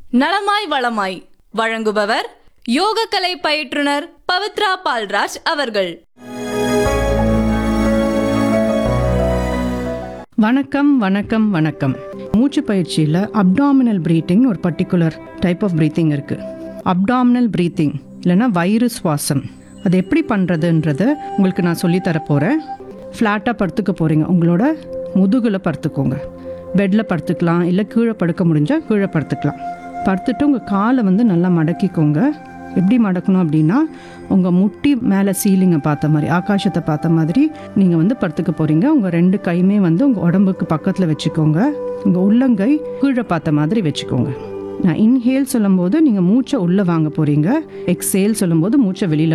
நலமாய் வளமாய் வழங்குபவர் யோகக்கலை பயிற்றுனர் பவித்ரா பால்ராஜ் அவர்கள் வணக்கம் வணக்கம் வணக்கம் மூச்சு பயிற்சியில் அப்டாமினல் ப்ரீத்திங் ஒரு பர்டிகுலர் டைப் ஆஃப் ப்ரீத்திங் இருக்குது அப்டாமினல் ப்ரீத்திங் இல்லைன்னா வயிறு சுவாசம் அது எப்படி பண்ணுறதுன்றத உங்களுக்கு நான் சொல்லித் தர போகிறேன் ஃப்ளாட்டாக படுத்துக்க போகிறீங்க உங்களோட முதுகில் படுத்துக்கோங்க பெட்டில் படுத்துக்கலாம் இல்லை கீழே படுக்க முடிஞ்சால் கீழே படுத்துக்கலாம் படுத்துட்டு உங்கள் காலை வந்து நல்லா மடக்கிக்கோங்க எப்படி மடக்கணும் அப்படின்னா உங்கள் முட்டி மேலே சீலிங்கை பார்த்த மாதிரி ஆகாசத்தை பார்த்த மாதிரி நீங்கள் வந்து படுத்துக்க போகிறீங்க உங்கள் ரெண்டு கையுமே வந்து உங்கள் உடம்புக்கு பக்கத்தில் வச்சுக்கோங்க உங்கள் உள்ளங்கை கீழே பார்த்த மாதிரி வச்சுக்கோங்க நான் இன்ஹேல் சொல்லும்போது நீங்கள் மூச்சை உள்ளே வாங்க போகிறீங்க எக்ஸேல் சொல்லும்போது மூச்சை வெளியில்